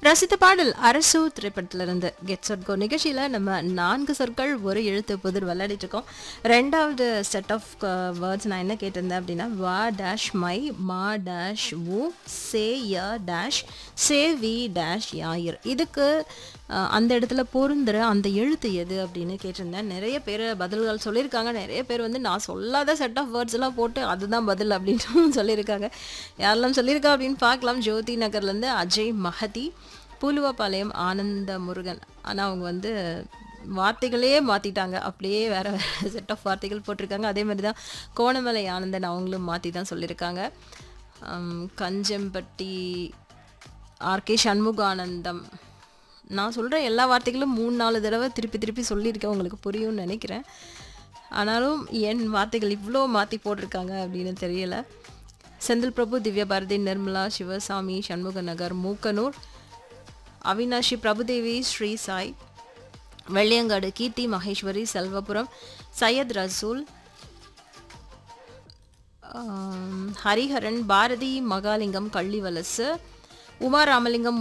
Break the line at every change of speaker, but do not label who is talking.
ரசித்த பாடல் அரசு திரைப்படத்திலிருந்து கெட் சொட் கோ நிகழ்ச்சியில் நம்ம நான்கு சொற்கள் ஒரு எழுத்து புதிர் விளையாடிட்டு இருக்கோம் ரெண்டாவது செட் ஆஃப் வேர்ட்ஸ் நான் என்ன கேட்டிருந்தேன் அப்படின்னா வா டேஷ் மை மா டேஷ் ஊ சே ய டேஷ் சே வி டேஷ் யாயிர் இதுக்கு அஹ், அந்த இடத்துல பொருந்துற அந்த எழுத்து எது அப்படின்னு கேட்டிருந்தேன் நிறைய பேர் பதில்கள் சொல்லியிருக்காங்க நிறைய பேர் வந்து நான் சொல்லாத செட் ஆஃப் வேர்ட்ஸ் எல்லாம் போட்டு அதுதான் பதில் அப்படின்னு சொல்லியிருக்காங்க யாரெல்லாம் சொல்லியிருக்கா அப்படின்னு பார்க்கலாம் ஜோதி நகர்லேருந்து அஜய் மஹதி பூலுவபாளையம் ஆனந்த முருகன் ஆனால் அவங்க வந்து வார்த்தைகளே மாற்றிட்டாங்க அப்படியே வேற வேற செட் ஆஃப் வார்த்தைகள் போட்டிருக்காங்க அதே மாதிரி தான் கோணமலை ஆனந்தன் அவங்களும் மாற்றி தான் சொல்லியிருக்காங்க ஹம், கஞ்சம்பட்டி ஆர்கே சண்முகானந்தம் நான் சொல்கிற எல்லா வார்த்தைகளும் மூணு நாலு தடவை திருப்பி திருப்பி சொல்லியிருக்கேன் உங்களுக்கு புரியும்னு நினைக்கிறேன் ஆனாலும் என் வார்த்தைகள் இவ்வளோ மாற்றி போட்டிருக்காங்க அப்படின்னு தெரியல செந்தில் பிரபு திவ்யா பாரதி நிர்மலா சிவசாமி சண்முக நகர் மூக்கனூர் அவினாஷி பிரபுதேவி ஸ்ரீ சாய் வெள்ளியங்காடு கீர்த்தி மகேஸ்வரி செல்வபுரம் சையத் ரசூல் ஆம், ஹரிஹரன் பாரதி மகாலிங்கம் கள்ளிவலசு உமா ராமலிங்கம்